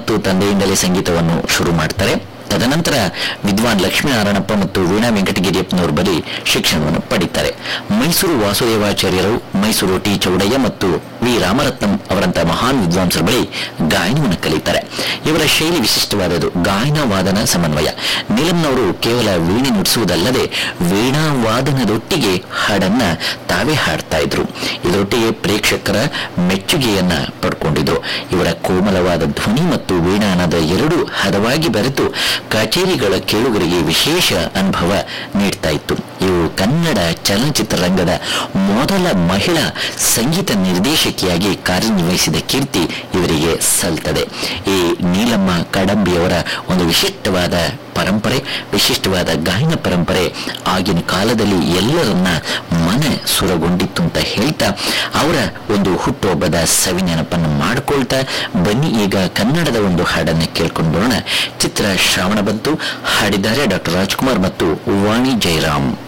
ಮತ್ತು ತಂದೆಯಿಂದಲೇ ಸಂಗೀತವನ್ನು ಶುರು ಮಾಡ್ತಾರೆ ತದನಂತರ ವಿದ್ವಾನ್ ಲಕ್ಷ್ಮೀನಾರಾಯಣಪ್ಪ ಮತ್ತು ವೀಣಾ ವೆಂಕಟಗಿರಿಯಪ್ಪನವರು ಬಳಿ ಶಿಕ್ಷಣವನ್ನು ಪಡೀತಾರೆ ಮೈಸೂರು ವಾಸುದೇವಾಚಾರ್ಯರು ಮೈಸೂರು ಟಿ ಚೌಡಯ್ಯ ಮತ್ತು ವಿ ರಾಮರತ್ನಂ ಅವರಂತಹ ಮಹಾನ್ ವಿದ್ವಾಂಸರ ಬಳಿ ಗಾಯನವನ್ನು ಕಲಿತಾರೆ ಇವರ ಶೈಲಿ ವಿಶಿಷ್ಟವಾದದ್ದು ಗಾಯನ ವಾದನ ಸಮನ್ವಯ ನೀಲಂನವರು ಕೇವಲ ವೀಣೆ ನುಡಿಸುವುದಲ್ಲದೆ ವೀಣಾ ವಾದನದೊಟ್ಟಿಗೆ ಹಾಡನ್ನ ತಾವೇ ಹಾಡ್ತಾ ಇದ್ರು ಇದರೊಟ್ಟಿಗೆ ಪ್ರೇಕ್ಷಕರ ಮೆಚ್ಚುಗೆಯನ್ನ ಪಡ್ಕೊಂಡಿದ್ರು ಇವರ ಕೋಮಲವಾದ ಧ್ವನಿ ಮತ್ತು ವೀಣಾನದ ಎರಡೂ ಹದವಾಗಿ ಬೆರೆತು ಕಚೇರಿಗಳ ಕೇಳುಗರಿಗೆ ವಿಶೇಷ ಅನುಭವ ನೀಡ್ತಾ ಇತ್ತು ಇವು ಕನ್ನಡ ಚಲನಚಿತ್ರರಂಗದ ಮೊದಲ ಮಹಿಳಾ ಸಂಗೀತ ನಿರ್ದೇಶಕಿಯಾಗಿ ಕಾರ್ಯನಿರ್ವಹಿಸಿದ ಕೀರ್ತಿ ಇವರಿಗೆ ಸಲ್ತದೆ ಈ ನೀಲಮ್ಮ ಕಡಂಬಿಯವರ ಒಂದು ವಿಶಿಷ್ಟವಾದ ಪರಂಪರೆ ವಿಶಿಷ್ಟವಾದ ಗಾಯನ ಪರಂಪರೆ ಆಗಿನ ಕಾಲದಲ್ಲಿ ಎಲ್ಲರನ್ನ ಮನ ಸುರಗೊಂಡಿತ್ತು ಅಂತ ಹೇಳ್ತಾ ಅವರ ಒಂದು ಹುಟ್ಟುಹಬ್ಬದ ಸವಿನೆನಪನ್ನು ಮಾಡಿಕೊಳ್ತಾ ಬನ್ನಿ ಈಗ ಕನ್ನಡದ ಒಂದು ಹಾಡನ್ನು ಕೇಳ್ಕೊಂಡು ಬರೋಣ ಚಿತ್ರ ಶ್ರಾವಣ ಬಂತು ಹಾಡಿದ್ದಾರೆ ಡಾಕ್ಟರ್ ರಾಜ್ಕುಮಾರ್ ಮತ್ತು ವಾಣಿ ಜಯರಾಮ್